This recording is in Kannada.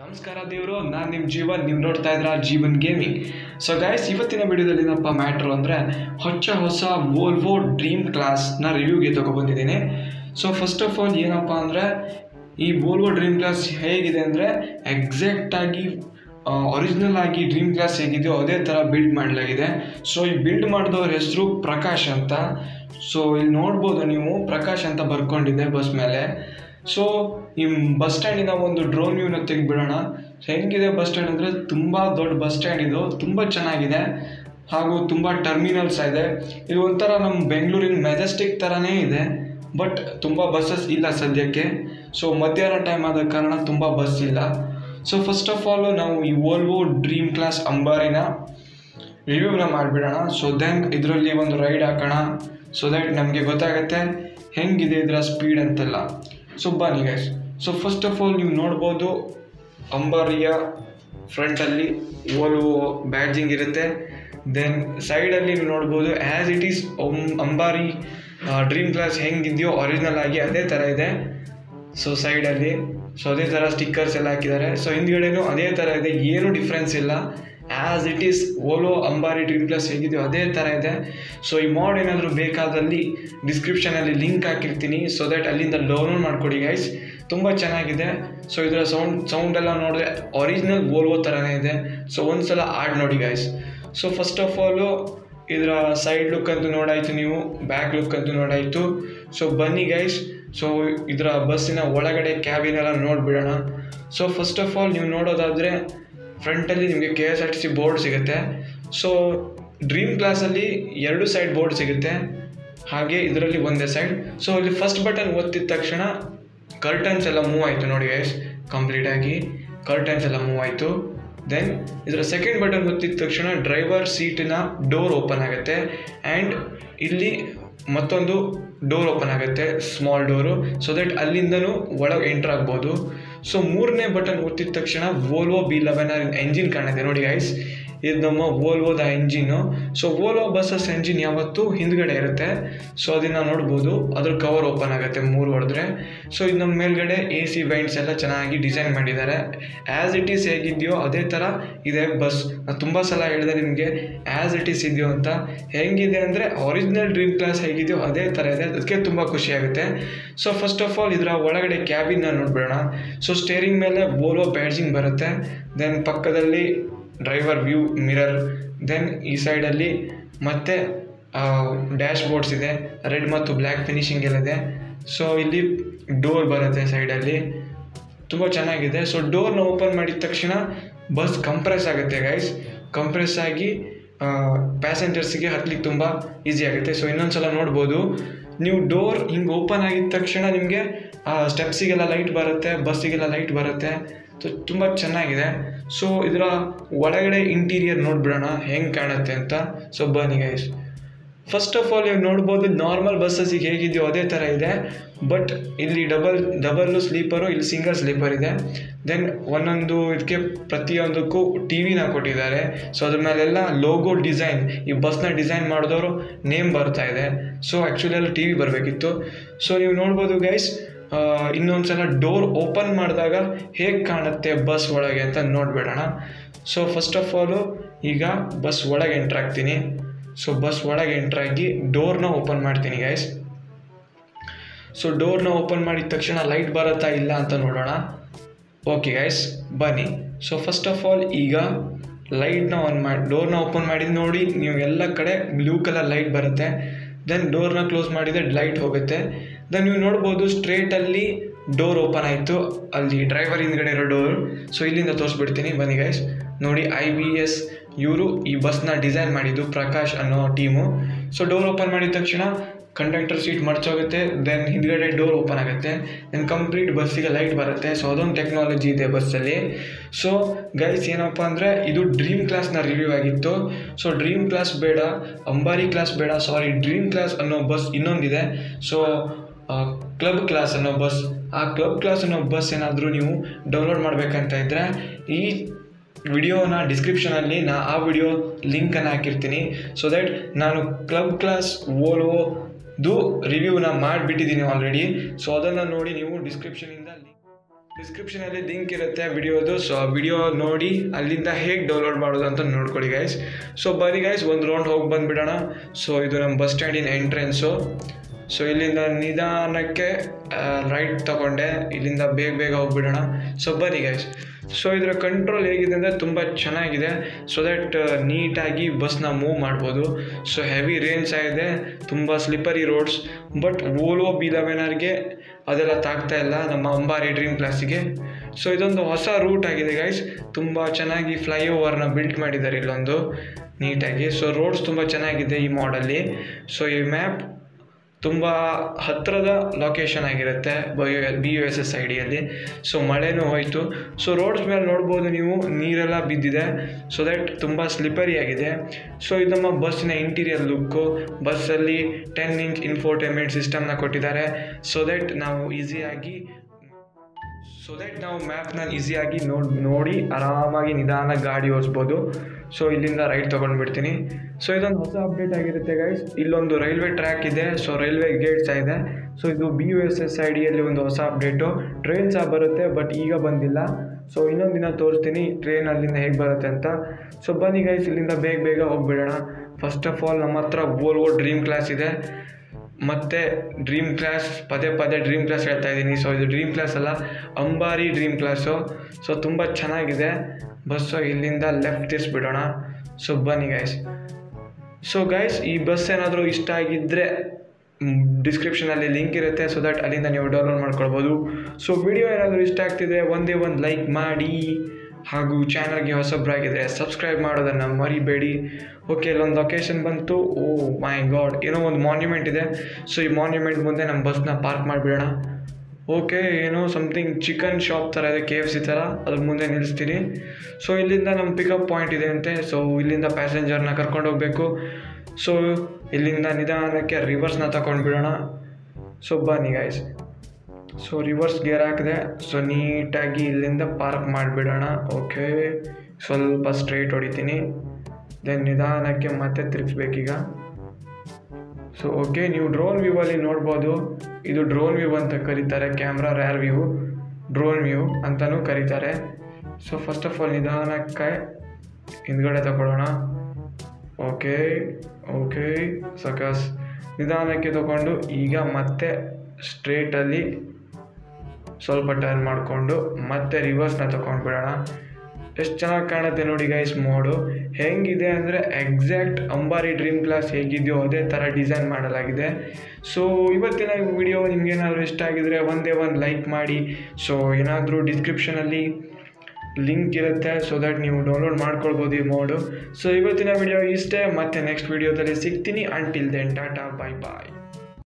ನಮಸ್ಕಾರ ದೇವರು ನಾನು ನಿಮ್ಮ ಜೀವನ್ ನೀವು ನೋಡ್ತಾ ಇದ್ರ ಜೀವನ್ ಗೇಮಿಂಗ್ ಸೊ ಗೈಸ್ ಇವತ್ತಿನ ವಿಡಿಯೋದಲ್ಲಿ ಏನಪ್ಪ ಮ್ಯಾಟ್ರು ಅಂದರೆ ಹೊಚ್ಚ ಹೊಸ ವೋಲ್ವೋ ಡ್ರೀಮ್ ಕ್ಲಾಸ್ನ ರಿವ್ಯೂಗೆ ತೊಗೊಬಂದಿದ್ದೀನಿ ಸೊ ಫಸ್ಟ್ ಆಫ್ ಆಲ್ ಏನಪ್ಪ ಅಂದರೆ ಈ ವೋಲ್ವೋ ಡ್ರೀಮ್ ಕ್ಲಾಸ್ ಹೇಗಿದೆ ಅಂದರೆ ಎಕ್ಸಾಕ್ಟಾಗಿ ಒರಿಜಿನಲ್ ಆಗಿ ಡ್ರೀಮ್ ಕ್ಲಾಸ್ ಹೇಗಿದೆಯೋ ಅದೇ ಥರ ಬಿಲ್ಡ್ ಮಾಡಲಾಗಿದೆ ಸೊ ಈ ಬಿಲ್ಡ್ ಮಾಡಿದವ್ರ ಹೆಸರು ಪ್ರಕಾಶ್ ಅಂತ ಸೊ ಇಲ್ಲಿ ನೋಡ್ಬೋದು ನೀವು ಪ್ರಕಾಶ್ ಅಂತ ಬರ್ಕೊಂಡಿದೆ ಬಸ್ ಮೇಲೆ ಸೊ ಈ ಬಸ್ ಸ್ಟ್ಯಾಂಡಿನ ಒಂದು ಡ್ರೋನ್ ವ್ಯೂನ ತೆಗೆದ್ಬಿಡೋಣ ಹೆಂಗಿದೆ ಬಸ್ ಸ್ಟ್ಯಾಂಡ್ ಅಂದರೆ ತುಂಬ ದೊಡ್ಡ ಬಸ್ ಸ್ಟ್ಯಾಂಡ್ ಇದು ತುಂಬ ಚೆನ್ನಾಗಿದೆ ಹಾಗೂ ತುಂಬ ಟರ್ಮಿನಲ್ಸ್ ಇದೆ ಇದು ಒಂಥರ ನಮ್ಮ ಬೆಂಗಳೂರಿನ ಮೆಜೆಸ್ಟಿಕ್ ಥರನೇ ಇದೆ ಬಟ್ ತುಂಬ ಬಸ್ಸಸ್ ಇಲ್ಲ ಸದ್ಯಕ್ಕೆ ಸೊ ಮಧ್ಯಾಹ್ನ ಟೈಮ್ ಆದ ಕಾರಣ ತುಂಬ ಬಸ್ ಇಲ್ಲ ಸೊ ಫಸ್ಟ್ ಆಫ್ ಆಲ್ ನಾವು ಈ ಓಲ್ವೋ ಡ್ರೀಮ್ ಕ್ಲಾಸ್ ಅಂಬಾರಿನ ರಿವ್ಯೂನ ಮಾಡಿಬಿಡೋಣ ಸೊ ದೆನ್ ಇದರಲ್ಲಿ ಒಂದು ರೈಡ್ ಹಾಕೋಣ ಸೊ ದ್ಯಾಟ್ ನಮಗೆ ಗೊತ್ತಾಗುತ್ತೆ ಹೆಂಗಿದೆ ಇದರ ಸ್ಪೀಡ್ ಅಂತೆಲ್ಲ ಸೊ ಬನ್ನಿ guys so first of all ನೀವು ನೋಡ್ಬೋದು ಅಂಬಾರಿಯ ಫ್ರಂಟಲ್ಲಿ ಓಲ್ವೋ ಬ್ಯಾಡ್ಜಿಂಗ್ ಇರುತ್ತೆ ದೆನ್ ಸೈಡಲ್ಲಿ ನೀವು ನೋಡ್ಬೋದು as it is Ambari dream class ಹೆಂಗಿದೆಯೋ ಒರಿಜಿನಲ್ ಆಗಿ ಅದೇ ಥರ ಇದೆ ಸೊ ಸೈಡಲ್ಲಿ ಸೊ ಅದೇ ಥರ ಸ್ಟಿಕ್ಕರ್ಸ್ ಎಲ್ಲ ಹಾಕಿದ್ದಾರೆ ಸೊ ಹಿಂದ್ಗಡೆನೂ ಅದೇ ಥರ ಇದೆ ಏನೂ ಡಿಫ್ರೆನ್ಸ್ ಇಲ್ಲ ಆ್ಯಸ್ ಇಟ್ ಈಸ್ ಓಲೋ ಅಂಬಾರಿ ಡ್ರೀಮ್ ಕ್ಲಾಸ್ ಹೇಗಿದೆಯೋ ಅದೇ ಥರ ಇದೆ ಸೊ ಈ ಮಾಡ್ ಏನಾದರೂ ಬೇಕಾದಲ್ಲಿ ಡಿಸ್ಕ್ರಿಪ್ಷನಲ್ಲಿ ಲಿಂಕ್ ಹಾಕಿರ್ತೀನಿ ಸೊ ದ್ಯಾಟ್ ಅಲ್ಲಿಂದ ಡೌನ್ಲೋಡ್ ಮಾಡ್ಕೊಡಿ ಗೈಸ್ ತುಂಬ ಚೆನ್ನಾಗಿದೆ ಸೊ ಇದರ ಸೌಂಡ್ ಸೌಂಡ್ ಎಲ್ಲ ನೋಡಿದ್ರೆ ಒರಿಜಿನಲ್ ಓಲ್ವೋ ಥರನೇ ಇದೆ ಸೊ ಒಂದ್ಸಲ ಆಡ್ ನೋಡಿ guys so first of all ಇದರ ಸೈಡ್ ಲುಕ್ ಅಂತೂ ನೋಡಾಯಿತು ನೀವು ಬ್ಯಾಕ್ ಲುಕ್ ಅಂತೂ ನೋಡಾಯಿತು ಸೊ ಬನ್ನಿ ಗೈಸ್ ಸೊ ಇದರ ಬಸ್ಸಿನ ಒಳಗಡೆ ಕ್ಯಾಬಿನ್ ಎಲ್ಲ ನೋಡಿಬಿಡೋಣ ಸೊ ಫಸ್ಟ್ ಆಫ್ ಆಲ್ ನೀವು ನೋಡೋದಾದರೆ ಫ್ರಂಟಲ್ಲಿ ನಿಮಗೆ K S R T C board ಸಿಗುತ್ತೆ ಸೊ ಡ್ರೀಮ್ ಕ್ಲಾಸಲ್ಲಿ ಎರಡು ಸೈಡ್ ಬೋರ್ಡ್ ಸಿಗುತ್ತೆ ಹಾಗೆ ಇದರಲ್ಲಿ ಒಂದೇ ಸೈಡ್ ಸೊ ಇಲ್ಲಿ ಫಸ್ಟ್ ಬಟನ್ ಒತ್ತಿದ ತಕ್ಷಣ ಕರ್ಟನ್ಸ್ ಎಲ್ಲ ಮೂವ್ ಆಯಿತು ನೋಡಿ ಗೈಸ್ ಕಂಪ್ಲೀಟಾಗಿ ಕರ್ಟನ್ಸ್ ಎಲ್ಲ ಮೂವ್ ಆಯಿತು ದೆನ್ ಇದರ ಸೆಕೆಂಡ್ ಬಟನ್ ಒತ್ತಿದ ತಕ್ಷಣ ಡ್ರೈವರ್ ಸೀಟಿನ ಡೋರ್ ಓಪನ್ ಆಗುತ್ತೆ ಆ್ಯಂಡ್ ಇಲ್ಲಿ ಮತ್ತೊಂದು ಡೋರ್ ಓಪನ್ ಆಗುತ್ತೆ ಸ್ಮಾಲ್ ಡೋರು ಸೊ ದಟ್ ಅಲ್ಲಿಂದನೂ ಒಳಗೆ ಎಂಟ್ರ್ ಆಗ್ಬೋದು ಸೊ ಮೂರನೇ ಬಟನ್ ಒತ್ತಿದ ತಕ್ಷಣ ವೋಲ್ವೋ ಬಿ ಲೆವೆನ್ ಎಂಜಿನ್ ಕಾಣುತ್ತೆ ನೋಡಿ ಗೈಸ್ ಇದು ನಮ್ಮ ವೋಲ್ವೋದ engine so Volvo buses engine ಯಾವತ್ತೂ ಹಿಂದ್ಗಡೆ ಇರುತ್ತೆ ಸೊ ಅದನ್ನು ನೋಡ್ಬೋದು ಅದ್ರ ಕವರ್ ಓಪನ್ ಆಗುತ್ತೆ ಮೂರು ಹೊಡೆದ್ರೆ ಸೊ ಇದು ನಮ್ಮ ಮೇಲ್ಗಡೆ ಎ ಸಿ ವೈಂಡ್ಸ್ ಎಲ್ಲ ಚೆನ್ನಾಗಿ ಡಿಸೈನ್ ಮಾಡಿದ್ದಾರೆ ಆ್ಯಸ್ ಇಟ್ ಈಸ್ ಹೇಗಿದೆಯೋ ಅದೇ ಥರ ಇದೆ ಬಸ್ ನಾನು ತುಂಬ ಸಲ ಹೇಳಿದೆ ನಿಮಗೆ ಆ್ಯಸ್ ಇಟ್ ಈಸ್ ಇದೆಯೋ ಅಂತ ಹೆಂಗಿದೆ ಅಂದರೆ ಒರಿಜಿನಲ್ ಡ್ರೀಮ್ ಕ್ಲಾಸ್ ಹೇಗಿದೆಯೋ ಅದೇ ಥರ ಇದೆ ಅದಕ್ಕೆ ತುಂಬ ಖುಷಿಯಾಗುತ್ತೆ ಸೊ ಫಸ್ಟ್ ಆಫ್ ಆಲ್ ಇದರ ಒಳಗಡೆ ಕ್ಯಾಬಿನ್ನ ನೋಡ್ಬಿಡೋಣ ಸೊ ಸ್ಟೇರಿಂಗ್ ಮೇಲೆ ವೋಲ್ವೋ ಬ್ಯಾಡ್ಜಿಂಗ್ ಬರುತ್ತೆ ದೆನ್ ಪಕ್ಕದಲ್ಲಿ ಡ್ರೈವರ್ ವ್ಯೂ ಮಿರರ್ ದೆನ್ ಈ ಸೈಡಲ್ಲಿ ಮತ್ತೆ ಡ್ಯಾಶ್ ಬೋರ್ಡ್ಸ್ ಇದೆ ರೆಡ್ ಮತ್ತು ಬ್ಲ್ಯಾಕ್ ಫಿನಿಶಿಂಗ್ ಎಲ್ಲ ಇದೆ ಸೊ ಇಲ್ಲಿ ಡೋರ್ ಬರುತ್ತೆ ಸೈಡಲ್ಲಿ ತುಂಬ ಚೆನ್ನಾಗಿದೆ ಸೊ ಡೋರ್ನ ಓಪನ್ ಮಾಡಿದ ತಕ್ಷಣ ಬಸ್ ಕಂಪ್ರೆಸ್ ಆಗುತ್ತೆ ಗೈಸ್ ಕಂಪ್ರೆಸ್ ಆಗಿ ಪ್ಯಾಸೆಂಜರ್ಸಿಗೆ ಹತ್ಲಿಕ್ಕೆ ತುಂಬ ಈಸಿ ಆಗುತ್ತೆ ಸೊ ಇನ್ನೊಂದು ಸಲ ನೋಡ್ಬೋದು ನೀವು ಡೋರ್ ಹಿಂಗೆ ಓಪನ್ ಆಗಿದ ತಕ್ಷಣ ನಿಮಗೆ ಸ್ಟೆಪ್ಸಿಗೆಲ್ಲ ಲೈಟ್ ಬರುತ್ತೆ ಬಸ್ಸಿಗೆಲ್ಲ ಲೈಟ್ ಬರುತ್ತೆ ಸೊ ತುಂಬ ಚೆನ್ನಾಗಿದೆ ಸೊ ಇದರ ಒಳಗಡೆ ಇಂಟೀರಿಯರ್ ನೋಡ್ಬಿಡೋಣ ಹೆಂಗೆ ಕಾಣುತ್ತೆ ಅಂತ ಸೊ ಬನ್ನಿ ಗೈಸ್ ಫಸ್ಟ್ ಆಫ್ ಆಲ್ ನೀವು ನೋಡ್ಬೋದು ನಾರ್ಮಲ್ ಬಸ್ಸಸ್ಸಿಗೆ ಹೇಗಿದೆಯೋ ಅದೇ ಥರ ಇದೆ ಬಟ್ ಇಲ್ಲಿ ಡಬಲ್ ಡಬಲ್ಲು ಸ್ಲೀಪರು ಇಲ್ಲಿ ಸಿಂಗಲ್ ಸ್ಲೀಪರ್ ಇದೆ ದೆನ್ ಒಂದೊಂದು ಇದಕ್ಕೆ ಪ್ರತಿಯೊಂದಕ್ಕೂ ಟಿ ವಿನ ಕೊಟ್ಟಿದ್ದಾರೆ ಸೊ ಅದ್ರ ಮೇಲೆಲ್ಲ ಲೋಗೋ ಡಿಸೈನ್ ಈ ಬಸ್ನ ಡಿಸೈನ್ ಮಾಡಿದವರು ನೇಮ್ ಬರ್ತಾ ಇದೆ ಸೊ ಆ್ಯಕ್ಚುಲಿ ಅಲ್ಲಿ ಟಿ ವಿ ಬರಬೇಕಿತ್ತು ಸೊ ನೀವು ನೋಡ್ಬೋದು ಗೈಸ್ ಇನ್ನೊಂದು ಸಲ ಡೋರ್ ಓಪನ್ ಮಾಡಿದಾಗ ಹೇಗೆ ಕಾಣುತ್ತೆ ಬಸ್ ಒಳಗೆ ಅಂತ ನೋಡಿಬಿಡೋಣ ಸೊ ಫಸ್ಟ್ ಆಫ್ ಆಲು ಈಗ ಬಸ್ ಒಳಗೆ ಎಂಟ್ರ್ ಆಗ್ತೀನಿ ಸೊ ಬಸ್ ಒಳಗೆ ಎಂಟ್ರಾಗಿ ಡೋರ್ನ ಓಪನ್ ಮಾಡ್ತೀನಿ ಗೈಸ್ ಸೊ ಡೋರ್ನ ಓಪನ್ ಮಾಡಿದ ತಕ್ಷಣ ಲೈಟ್ ಬರುತ್ತಾ ಇಲ್ಲ ಅಂತ ನೋಡೋಣ ಓಕೆ ಗೈಸ್ ಬನ್ನಿ ಸೊ ಫಸ್ಟ್ ಆಫ್ ಆಲ್ ಈಗ ಲೈಟ್ನ ಆನ್ ಮಾಡಿ ಡೋರ್ನ ಓಪನ್ ಮಾಡಿದ ನೋಡಿ ನೀವು ಎಲ್ಲ ಕಡೆ ಬ್ಲೂ ಕಲರ್ ಲೈಟ್ ಬರುತ್ತೆ ದೆನ್ ಡೋರ್ನ ಕ್ಲೋಸ್ ಮಾಡಿದರೆ ಲೈಟ್ ಹೋಗುತ್ತೆ ದೆನ್ ನೀವು ನೋಡ್ಬೋದು ಸ್ಟ್ರೇಟಲ್ಲಿ ಡೋರ್ ಓಪನ್ ಆಯಿತು ಅಲ್ಲಿ ಡ್ರೈವರ್ ಹಿಂದ್ಗಡೆ ಇರೋ ಡೋರ್ ಸೊ ಇಲ್ಲಿಂದ ತೋರಿಸ್ಬಿಡ್ತೀನಿ ಬನ್ನಿ ಗೈಸ್ ನೋಡಿ ಐ ಬಿ ಎಸ್ ಇವರು ಈ ಬಸ್ನ ಡಿಸೈನ್ ಮಾಡಿದ್ದು ಪ್ರಕಾಶ್ ಅನ್ನೋ ಟೀಮು ಸೊ ಡೋರ್ ಓಪನ್ ಮಾಡಿದ ತಕ್ಷಣ ಕಂಡಕ್ಟರ್ ಸೀಟ್ ಮರ್ಚೋಗುತ್ತೆ ದೆನ್ ಹಿಂದ್ಗಡೆ ಡೋರ್ ಓಪನ್ ಆಗುತ್ತೆ ದೆನ್ ಕಂಪ್ಲೀಟ್ ಬಸ್ಸಿಗೆ ಲೈಟ್ ಬರುತ್ತೆ ಸೊ ಅದೊಂದು ಟೆಕ್ನಾಲಜಿ ಇದೆ ಬಸ್ಸಲ್ಲಿ ಸೊ ಗೈಸ್ ಏನಪ್ಪ ಅಂದರೆ ಇದು ಡ್ರೀಮ್ ಕ್ಲಾಸ್ನ ರಿವ್ಯೂ ಆಗಿತ್ತು ಸೊ ಡ್ರೀಮ್ ಕ್ಲಾಸ್ ಬೇಡ ಅಂಬಾರಿ ಕ್ಲಾಸ್ ಬೇಡ ಸಾರಿ ಡ್ರೀಮ್ ಕ್ಲಾಸ್ ಅನ್ನೋ ಬಸ್ ಇನ್ನೊಂದಿದೆ ಸೊ ಕ್ಲಬ್ ಕ್ಲಾಸ್ ಅನ್ನೋ ಬಸ್ ಆ ಕ್ಲಬ್ ಕ್ಲಾಸ್ ಅನ್ನೋ ಬಸ್ ಏನಾದರೂ ನೀವು ಡೌನ್ಲೋಡ್ ಮಾಡಬೇಕಂತ ಇದ್ದರೆ ಈ ವಿಡಿಯೋನ ಡಿಸ್ಕ್ರಿಪ್ಷನಲ್ಲಿ ನಾ ಆ ವಿಡಿಯೋ ಲಿಂಕನ್ನು ಹಾಕಿರ್ತೀನಿ ಸೊ ದ್ಯಾಟ್ ನಾನು ಕ್ಲಬ್ ಕ್ಲಾಸ್ ಓಲ್ವೋದು ರಿವ್ಯೂನ ಮಾಡಿಬಿಟ್ಟಿದ್ದೀನಿ ಆಲ್ರೆಡಿ ಸೊ ಅದನ್ನು ನೋಡಿ ನೀವು ಡಿಸ್ಕ್ರಿಪ್ಷನಿಂದ ಲಿಂಕ್ ಡಿಸ್ಕ್ರಿಪ್ಷನಲ್ಲಿ ಲಿಂಕ್ ಇರುತ್ತೆ ವಿಡಿಯೋದು ಸೊ ಆ ವಿಡಿಯೋ ನೋಡಿ ಅಲ್ಲಿಂದ ಹೇಗೆ ಡೌನ್ಲೋಡ್ ಮಾಡೋದು ಅಂತ ನೋಡ್ಕೊಳ್ಳಿ ಗೈಸ್ ಸೊ ಬನ್ನಿ ಗೈಸ್ ಒಂದು ರೌಂಡ್ ಹೋಗಿ ಬಂದುಬಿಡೋಣ ಸೊ ಇದು ನಮ್ಮ ಬಸ್ ಸ್ಟ್ಯಾಂಡಿನ ಎಂಟ್ರೆನ್ಸು ಸೊ ಇಲ್ಲಿಂದ ನಿಧಾನಕ್ಕೆ ರೈಟ್ ತಗೊಂಡೆ ಇಲ್ಲಿಂದ ಬೇಗ ಬೇಗ ಹೋಗ್ಬಿಡೋಣ ಸೊ ಬನ್ನಿ ಗೈಸ್ ಸೊ ಇದರ ಕಂಟ್ರೋಲ್ ಹೇಗಿದೆ ಅಂದರೆ ತುಂಬ ಚೆನ್ನಾಗಿದೆ ಸೊ ದಟ್ ನೀಟಾಗಿ ಬಸ್ನ ಮೂವ್ ಮಾಡ್ಬೋದು ಸೊ ಹೆವಿ ರೇಂಜ್ ಆಗಿದೆ ತುಂಬ ಸ್ಲಿಪ್ಪರಿ ರೋಡ್ಸ್ ಬಟ್ ಓಲೋ ಬಿ ಲೆವೆನರ್ಗೆ ಅದೆಲ್ಲ ತಾಗ್ತಾ ಇಲ್ಲ ನಮ್ಮ ಅಂಬಾರಿ ಡ್ರೀಮ್ ಕ್ಲಾಸಿಗೆ ಸೊ ಇದೊಂದು ಹೊಸ ರೂಟ್ ಆಗಿದೆ ಗೈಸ್ ತುಂಬ ಚೆನ್ನಾಗಿ ಫ್ಲೈ ಓವರ್ನ ಬಿಲ್ಟ್ ಮಾಡಿದ್ದಾರೆ ಇಲ್ಲೊಂದು ನೀಟಾಗಿ ಸೊ ರೋಡ್ಸ್ ತುಂಬ ಚೆನ್ನಾಗಿದೆ ಈ ಮಾಡಲ್ಲಿ ಸೊ ಈ ಮ್ಯಾಪ್ ತುಂಬ ಹತ್ತಿರದ ಲೊಕೇಶನ್ ಆಗಿರುತ್ತೆ B U S S I ಡಿಯಲ್ಲಿ ಸೊ ಮಳೆನೂ ಹೋಯಿತು ಸೊ ರೋಡ್ಸ್ ಮೇಲೆ ನೋಡ್ಬೋದು ನೀವು ನೀರೆಲ್ಲ ಬಿದ್ದಿದೆ ಸೊ ದಟ್ ತುಂಬ ಸ್ಲಿಪ್ಪರಿ ಆಗಿದೆ ಸೊ ಇದು ನಮ್ಮ ಬಸ್ಸಿನ ಇಂಟೀರಿಯರ್ ಲುಕ್ಕು ಬಸ್ಸಲ್ಲಿ ಟೆನ್ ಇಂಚ್ ಇನ್ಫೋಟೈನ್ಮೆಂಟ್ ಸಿಸ್ಟಮ್ನ ಕೊಟ್ಟಿದ್ದಾರೆ ಸೊ ದಟ್ ನಾವು ಈಸಿಯಾಗಿ ಸೊ ದಟ್ ನಾವು ಮ್ಯಾಪ್ನ ಈಸಿಯಾಗಿ ನೋಡ್ ನೋಡಿ ಆರಾಮಾಗಿ ನಿಧಾನ ಗಾಡಿ ಓಡಿಸ್ಬೋದು ಸೊ ಇಲ್ಲಿಂದ ರೈಟ್ ತೊಗೊಂಡ್ಬಿಡ್ತೀನಿ ಸೊ ಇದೊಂದು ಹೊಸ ಅಪ್ಡೇಟ್ ಆಗಿರುತ್ತೆ ಗೈಸ್ ಇಲ್ಲೊಂದು ರೈಲ್ವೆ ಟ್ರ್ಯಾಕ್ ಇದೆ ಸೊ ರೈಲ್ವೆ ಗೇಟ್ ಸಹ ಇದೆ ಸೊ ಇದು B U S S I ಡಿಯಲ್ಲಿ ಒಂದು ಹೊಸ ಅಪ್ಡೇಟು ಟ್ರೈನ್ ಸಹ ಬರುತ್ತೆ ಬಟ್ ಈಗ ಬಂದಿಲ್ಲ ಸೊ ಇನ್ನೊಂದು ದಿನ ತೋರಿಸ್ತೀನಿ ಟ್ರೈನ್ ಅಲ್ಲಿಂದ ಹೇಗೆ ಬರುತ್ತೆ ಅಂತ ಸೊ ಬನ್ನಿ ಗೈಸ್ ಇಲ್ಲಿಂದ ಬೇಗ ಬೇಗ ಹೋಗ್ಬಿಡೋಣ ಫಸ್ಟ್ ಆಫ್ ಆಲ್ ನಮ್ಮ ಹತ್ರ ವೋಲ್ವೋ ಡ್ರೀಮ್ ಕ್ಲಾಸ್ ಇದೆ ಮತ್ತು ಡ್ರೀಮ್ ಕ್ಲಾಸ್ ಪದೇ ಪದೇ ಡ್ರೀಮ್ ಕ್ಲಾಸ್ ಹೇಳ್ತಾ ಇದ್ದೀನಿ ಸೊ ಇದು ಡ್ರೀಮ್ ಕ್ಲಾಸ್ ಅಲ್ಲ ಅಂಬಾರಿ ಡ್ರೀಮ್ ಕ್ಲಾಸು ಸೊ ತುಂಬ ಚೆನ್ನಾಗಿದೆ ಬಸ್ಸು ಇಲ್ಲಿಂದ ಲೆಫ್ಟ್ ತಿರ್ಸ್ಬಿಡೋಣ ಸೊ ಬನ್ನಿ ಗೈಸ್ ಸೊ ಗೈಸ್ ಈ ಬಸ್ ಏನಾದರೂ ಇಷ್ಟ ಆಗಿದ್ದರೆ ಡಿಸ್ಕ್ರಿಪ್ಷನಲ್ಲಿ ಲಿಂಕ್ ಇರುತ್ತೆ ಸೊ ದಟ್ ಅಲ್ಲಿಂದ ನೀವು ಡೌನ್ಲೋಡ್ ಮಾಡ್ಕೊಳ್ಬೋದು ಸೊ ವಿಡಿಯೋ ಏನಾದರೂ ಇಷ್ಟ ಆಗ್ತಿದ್ರೆ ಒಂದೇ ಒಂದು ಲೈಕ್ ಮಾಡಿ ಹಾಗೂ ಚಾನಲ್ಗೆ ಹೊಸಬ್ರಾಗಿದ್ದರೆ ಸಬ್ಸ್ಕ್ರೈಬ್ ಮಾಡೋದನ್ನು ಮರಿಬೇಡಿ ಓಕೆ ಇಲ್ಲೊಂದು ಲೊಕೇಶನ್ ಬಂತು ಓ ಮೈ ಗಾಡ್ ಏನೋ ಒಂದು ಮಾನ್ಯುಮೆಂಟ್ ಇದೆ ಸೊ ಈ ಮಾನ್ಯುಮೆಂಟ್ ಮುಂದೆ ನಮ್ಮ ಬಸ್ನ ಪಾರ್ಕ್ ಮಾಡಿಬಿಡೋಣ ಓಕೆ ಏನೋ ಸಮಥಿಂಗ್ ಚಿಕನ್ ಶಾಪ್ ಥರ ಇದೆ ಕೆ ಎಫ್ ಸಿ ಥರ ಅದ್ರ ಮುಂದೆ ನಿಲ್ಲಿಸ್ತೀನಿ ಸೊ ಇಲ್ಲಿಂದ ನಮ್ಮ ಪಿಕಪ್ ಪಾಯಿಂಟ್ ಇದೆ ಅಂತೆ ಸೊ ಇಲ್ಲಿಂದ ಪ್ಯಾಸೆಂಜರ್ನ ಕರ್ಕೊಂಡು ಹೋಗಬೇಕು ಸೊ ಇಲ್ಲಿಂದ ನಿಧಾನಕ್ಕೆ ರಿವರ್ಸ್ನ ತಗೊಂಡು ಬಿಡೋಣ ಸೊ ಬನ್ನಿ ಗಾಯ್ಸ್ ಸೊ ರಿವರ್ಸ್ ಗೇರ್ ಹಾಕಿದೆ ಸೊ ನೀಟಾಗಿ ಇಲ್ಲಿಂದ ಪಾರ್ಕ್ ಮಾಡಿಬಿಡೋಣ ಓಕೆ ಸ್ವಲ್ಪ ಸ್ಟ್ರೈಟ್ ಹೊಡಿತೀನಿ ದೆನ್ ನಿಧಾನಕ್ಕೆ ಮತ್ತೆ ತಿರುಗಿಸ್ಬೇಕೀಗ ಸೊ ಓಕೆ ನೀವು ಡ್ರೋನ್ ವ್ಯೂವಲ್ಲಿ ನೋಡ್ಬೋದು ಇದು ಡ್ರೋನ್ ವ್ಯೂ ಅಂತ ಕರೀತಾರೆ camera rear view drone view ಅಂತಲೂ ಕರೀತಾರೆ ಸೊ ಫಸ್ಟ್ ಆಫ್ ಆಲ್ ನಿಧಾನಕ್ಕೆ ಹಿಂದ್ಗಡೆ ತಗೊಳ್ಳೋಣ ಓಕೆ ಓಕೆ ಸಕಸ್ ನಿಧಾನಕ್ಕೆ ತಗೊಂಡು ಈಗ ಮತ್ತೆ ಸ್ಟ್ರೇಟಲ್ಲಿ ಸ್ವಲ್ಪ ಟರ್ನ್ ಮಾಡಿಕೊಂಡು ಮತ್ತೆ ರಿವರ್ಸ್ನ ತಗೊಂಡು ಬಿಡೋಣ ಎಷ್ಟು ಚೆನ್ನಾಗಿ ಕಾಣುತ್ತೆ ನೋಡಿ ಗೈಸ್ ಮೋಡು ಹೆಂಗಿದೆ ಅಂದರೆ ಎಕ್ಸಾಕ್ಟ್ ಅಂಬಾರಿ ಡ್ರೀಮ್ ಕ್ಲಾಸ್ ಹೇಗಿದೆಯೋ ಅದೇ ಥರ ಡಿಸೈನ್ ಮಾಡಲಾಗಿದೆ ಸೊ ಇವತ್ತಿನ ವಿಡಿಯೋ ನಿಮ್ಗೇನಾದರೂ ಇಷ್ಟ ಆಗಿದರೆ ಒಂದೇ ಒಂದು ಲೈಕ್ ಮಾಡಿ ಸೊ ಏನಾದರೂ ಡಿಸ್ಕ್ರಿಪ್ಷನಲ್ಲಿ ಲಿಂಕ್ ಇರುತ್ತೆ ಸೊ ದಟ್ ನೀವು ಡೌನ್ಲೋಡ್ ಮಾಡ್ಕೊಳ್ಬೋದು ಈ ಮೋಡು ಸೊ ಇವತ್ತಿನ ವಿಡಿಯೋ ಇಷ್ಟೇ ಮತ್ತೆ ನೆಕ್ಸ್ಟ್ ವಿಡಿಯೋದಲ್ಲಿ ಸಿಗ್ತೀನಿ ಅಂಟಿಲ್ ದೆನ್ ಟಾಟಾ ಬಾಯ್ ಬಾಯ್